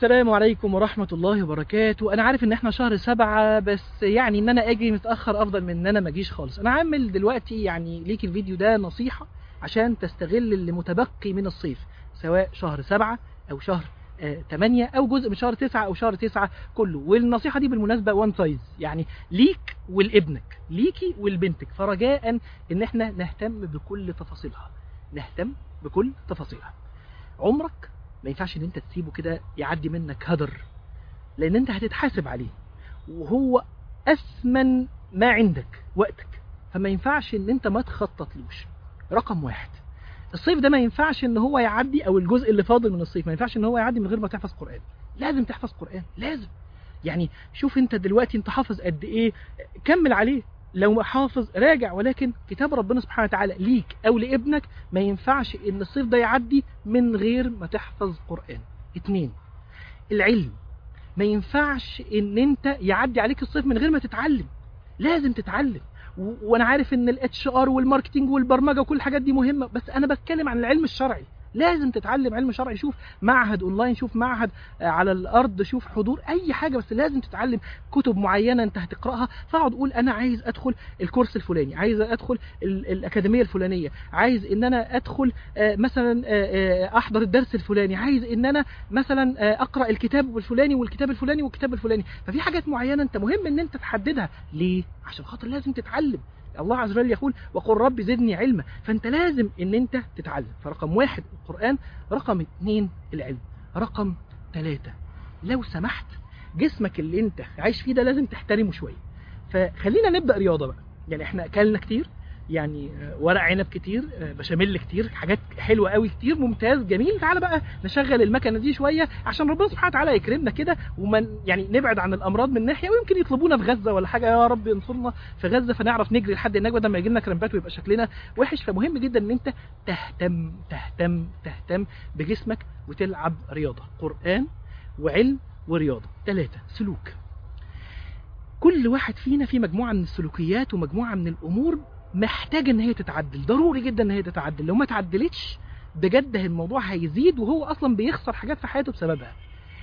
السلام عليكم ورحمة الله وبركاته أنا عارف إن إحنا شهر سبعة بس يعني إن أنا أجي متأخر أفضل من إن أنا ما أجيش خالص أنا عامل دلوقتي يعني ليك الفيديو ده نصيحة عشان تستغل اللي متبقي من الصيف سواء شهر سبعة أو شهر آه، تمانية أو جزء من شهر تسعة أو شهر تسعة كله والنصيحة دي بالمناسبة وان سايز يعني ليك ولابنك ليكي ولبنتك فرجاء إن إحنا نهتم بكل تفاصيلها نهتم بكل تفاصيلها عمرك ما ينفعش ان انت تسيبه كده يعدي منك هدر لان انت هتتحاسب عليه وهو اثمن ما عندك وقتك فما ينفعش ان انت ما تخططلوش رقم واحد الصيف ده ما ينفعش ان هو يعدي او الجزء اللي فاضل من الصيف ما ينفعش ان هو يعدي من غير ما تحفظ قرآن لازم تحفظ قرآن لازم يعني شوف انت دلوقتي انت حافظ قد ايه كمل عليه لو ما حافظ راجع ولكن كتاب ربنا سبحانه وتعالى ليك او لابنك ما ينفعش ان الصيف ده يعدي من غير ما تحفظ قرآن اتنين العلم ما ينفعش ان انت يعدي عليك الصيف من غير ما تتعلم لازم تتعلم و- وانا عارف ان الاتش ار والماركتنج والبرمجه وكل الحاجات دي مهمه بس انا بتكلم عن العلم الشرعي لازم تتعلم علم شرعي شوف معهد اونلاين شوف معهد آه، على الارض شوف حضور اي حاجه بس لازم تتعلم كتب معينه انت هتقراها فاقعد اقول انا عايز ادخل الكورس الفلاني عايز ادخل ال- الاكاديميه الفلانيه عايز ان انا ادخل آه، مثلا آه، آه، احضر الدرس الفلاني عايز ان انا مثلا آه، اقرا الكتاب الفلاني والكتاب الفلاني والكتاب الفلاني ففي حاجات معينه انت مهم ان انت تحددها ليه عشان خاطر لازم تتعلم الله عز وجل يقول وقل رب زدني علما فانت لازم ان انت تتعلم فرقم واحد القرآن رقم اتنين العلم رقم ثلاثة لو سمحت جسمك اللي انت عايش فيه ده لازم تحترمه شوية فخلينا نبدأ رياضة بقى يعني احنا اكلنا كتير يعني آه، ورق عنب كتير آه، بشاميل كتير حاجات حلوه قوي كتير ممتاز جميل تعالى بقى نشغل المكنه دي شويه عشان ربنا سبحانه وتعالى يكرمنا كده ومن يعني نبعد عن الامراض من ناحيه ويمكن يطلبونا في غزه ولا حاجه يا رب ينصرنا في غزه فنعرف نجري لحد هناك بدل ما يجي لنا كرامبات ويبقى شكلنا وحش فمهم جدا ان انت تهتم تهتم تهتم بجسمك وتلعب رياضه قران وعلم ورياضه ثلاثه سلوك كل واحد فينا في مجموعه من السلوكيات ومجموعه من الامور محتاجه ان هي تتعدل ضروري جدا ان هي تتعدل لو ما تعدلتش بجد الموضوع هيزيد وهو اصلا بيخسر حاجات في حياته بسببها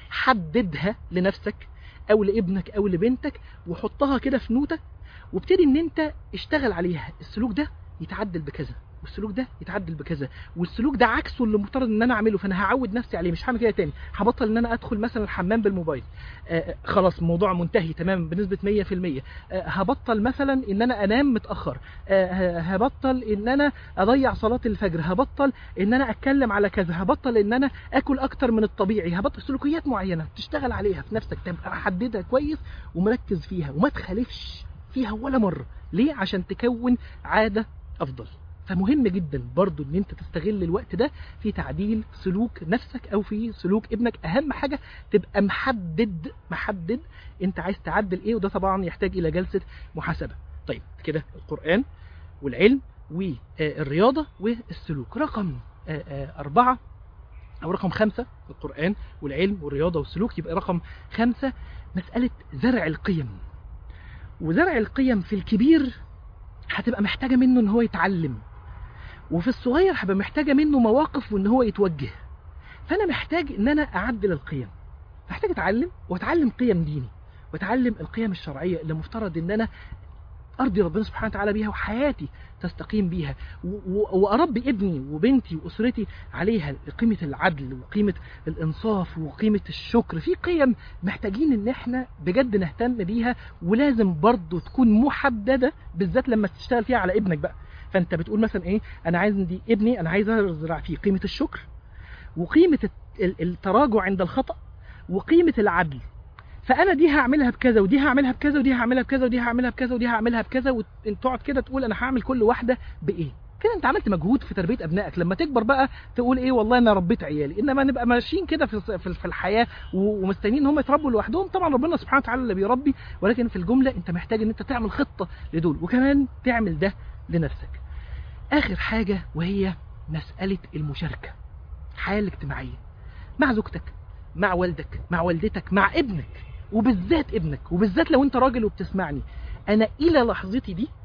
حددها لنفسك او لابنك او لبنتك وحطها كده في نوتة وابتدي ان انت اشتغل عليها السلوك ده يتعدل بكذا والسلوك ده يتعدل بكذا والسلوك ده عكسه اللي مفترض ان انا اعمله فانا هعود نفسي عليه مش هعمل كده تاني هبطل ان انا ادخل مثلا الحمام بالموبايل آه آه، خلاص الموضوع منتهي تمام بنسبه 100% آه هبطل مثلا ان انا انام متاخر آه هبطل ان انا اضيع صلاه الفجر هبطل ان انا اتكلم على كذا هبطل ان انا اكل اكتر من الطبيعي هبطل سلوكيات معينه تشتغل عليها في نفسك تبقى محددها كويس ومركز فيها وما تخالفش فيها ولا مره ليه عشان تكون عاده افضل فمهم جدا برضو ان انت تستغل الوقت ده في تعديل سلوك نفسك او في سلوك ابنك اهم حاجه تبقى محدد محدد انت عايز تعدل ايه وده طبعا يحتاج الى جلسه محاسبه طيب كده القران والعلم والرياضه والسلوك رقم آه، آه، أربعة أو رقم خمسة القرآن والعلم والرياضة والسلوك يبقى رقم خمسة مسألة زرع القيم وزرع القيم في الكبير هتبقى محتاجة منه إن هو يتعلم وفي الصغير هبقى محتاجة منه مواقف وإن هو يتوجه فأنا محتاج إن أنا أعدل القيم محتاج أتعلم وأتعلم قيم ديني وأتعلم القيم الشرعية اللي مفترض إن أنا ارضي ربنا سبحانه وتعالى بيها وحياتي تستقيم بيها و- و- واربي ابني وبنتي واسرتي عليها قيمه العدل وقيمه الانصاف وقيمه الشكر في قيم محتاجين ان احنا بجد نهتم بيها ولازم برضو تكون محدده بالذات لما تشتغل فيها على ابنك بقى فانت بتقول مثلا ايه انا عايز دي ابني انا عايز ازرع فيه قيمه الشكر وقيمه الت- ال- التراجع عند الخطا وقيمه العدل فانا دي هعملها بكذا ودي هعملها بكذا ودي هعملها بكذا ودي هعملها بكذا ودي هعملها بكذا وتقعد كده تقول انا هعمل كل واحده بايه كده انت عملت مجهود في تربيه ابنائك لما تكبر بقى تقول ايه والله انا ربيت عيالي انما نبقى ماشيين كده في في في الحياه و- ومستنيين هم يتربوا لوحدهم طبعا ربنا سبحانه وتعالى اللي بيربي ولكن في الجمله انت محتاج ان انت تعمل خطه لدول وكمان تعمل ده لنفسك اخر حاجه وهي مساله المشاركه الحياه الاجتماعيه مع زوجتك مع والدك مع والدتك مع ابنك وبالذات ابنك وبالذات لو انت راجل وبتسمعني انا الى لحظتي دي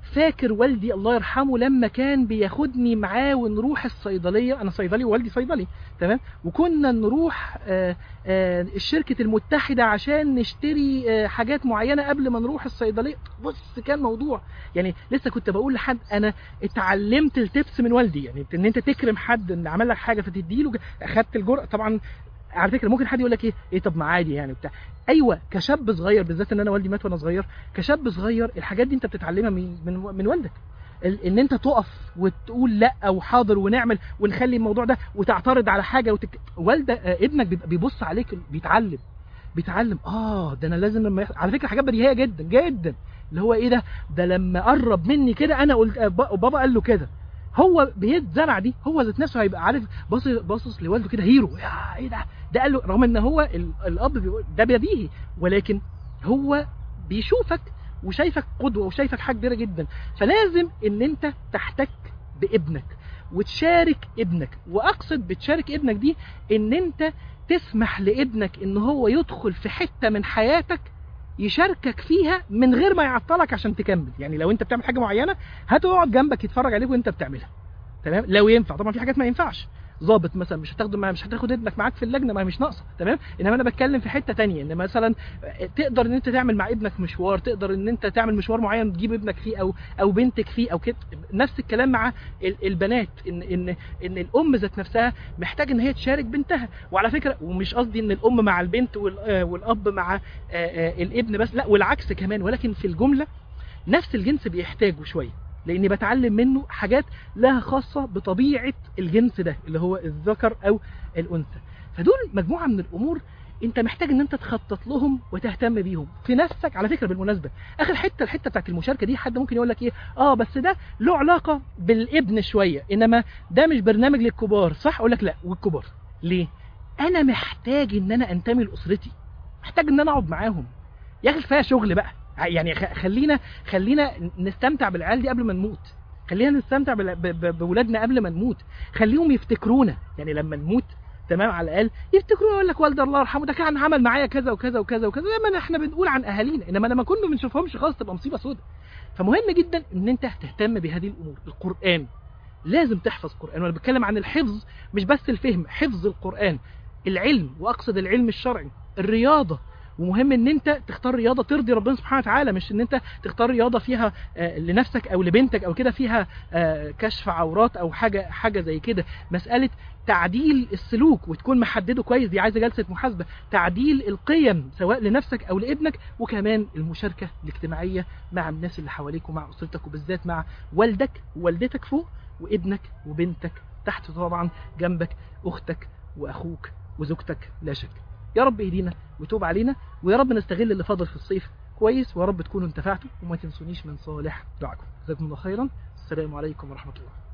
فاكر والدي الله يرحمه لما كان بياخدني معاه ونروح الصيدليه انا صيدلي ووالدي صيدلي تمام وكنا نروح آه، آه، الشركه المتحده عشان نشتري آه، حاجات معينه قبل ما نروح الصيدليه بص كان موضوع يعني لسه كنت بقول لحد انا اتعلمت التبس من والدي يعني ان انت تكرم حد ان عمل لك حاجه فتديله اخدت الجرأه طبعا على فكره ممكن حد يقول لك ايه ايه طب ما عادي يعني بتاع ايوه كشاب صغير بالذات ان انا والدي مات وانا صغير كشاب صغير الحاجات دي انت بتتعلمها من من, من والدك ال- ان انت تقف وتقول لا وحاضر ونعمل ونخلي الموضوع ده وتعترض على حاجه وتك... والده آه، ابنك بيبقى بيبص عليك بيتعلم بيتعلم اه ده انا لازم لما يحصل على فكره حاجات بديهيه جدا جدا اللي هو ايه ده ده لما قرب مني كده انا قلت آه، با- بابا قال له كده هو بيتزرع دي هو ذات نفسه هيبقى عارف باصص باصص لوالده كده هيرو يا ايه ده ده قال له رغم ان هو ال- الاب بيقول ده بديهي ولكن هو بيشوفك وشايفك قدوه وشايفك حاجه كبيره جدا فلازم ان انت تحتك بابنك وتشارك ابنك واقصد بتشارك ابنك دي ان انت تسمح لابنك ان هو يدخل في حته من حياتك يشاركك فيها من غير ما يعطلك عشان تكمل يعني لو انت بتعمل حاجه معينه هتقعد جنبك يتفرج عليك وانت بتعملها تمام لو ينفع طبعا في حاجات ما ينفعش ظابط مثلا مش هتاخده ما مش هتاخد ابنك معاك في اللجنه ما هي مش ناقصه تمام انما انا بتكلم في حته تانية ان مثلا تقدر ان انت تعمل مع ابنك مشوار تقدر ان انت تعمل مشوار معين تجيب ابنك فيه او او بنتك فيه او كده نفس الكلام مع ال- البنات ان ان ان الام ذات نفسها محتاج ان هي تشارك بنتها وعلى فكره ومش قصدي ان الام مع البنت وال- آه، والاب مع آه، آه، الابن بس لا والعكس كمان ولكن في الجمله نفس الجنس بيحتاجوا شويه لاني بتعلم منه حاجات لها خاصه بطبيعه الجنس ده اللي هو الذكر او الانثى فدول مجموعه من الامور انت محتاج ان انت تخطط لهم وتهتم بيهم في نفسك على فكره بالمناسبه اخر حته الحته بتاعت المشاركه دي حد ممكن يقول لك ايه اه بس ده له علاقه بالابن شويه انما ده مش برنامج للكبار صح اقول لك لا والكبار ليه انا محتاج ان انا انتمي لاسرتي محتاج ان انا اقعد معاهم يا اخي كفايه شغل بقى يعني خ- خلينا خلينا نستمتع بالعيال دي قبل ما نموت خلينا نستمتع بال- ب- ب- بولادنا قبل ما نموت خليهم يفتكرونا يعني لما نموت تمام على الاقل يفتكرونا يقول لك والدي الله يرحمه ده كان عمل معايا كذا وكذا وكذا وكذا زي ما احنا بنقول عن اهالينا انما لما كنا ما بنشوفهمش خلاص تبقى مصيبه سوداء فمهم جدا ان انت تهتم بهذه الامور القران لازم تحفظ قران وانا بتكلم عن الحفظ مش بس الفهم حفظ القران العلم واقصد العلم الشرعي الرياضه ومهم ان انت تختار رياضه ترضي ربنا سبحانه وتعالى مش ان انت تختار رياضه فيها آه، لنفسك او لبنتك او كده فيها آه، كشف عورات او حاجه حاجه زي كده مساله تعديل السلوك وتكون محدده كويس دي عايزه جلسه محاسبه تعديل القيم سواء لنفسك او لابنك وكمان المشاركه الاجتماعيه مع الناس اللي حواليك ومع اسرتك وبالذات مع والدك ووالدتك فوق وابنك وبنتك تحت طبعا جنبك اختك واخوك وزوجتك لا شك يا رب يهدينا ويتوب علينا ويا رب نستغل اللي فاضل في الصيف كويس ويا رب تكونوا انتفعتوا وما تنسونيش من صالح دعاكم جزاكم الله خيرا السلام عليكم ورحمه الله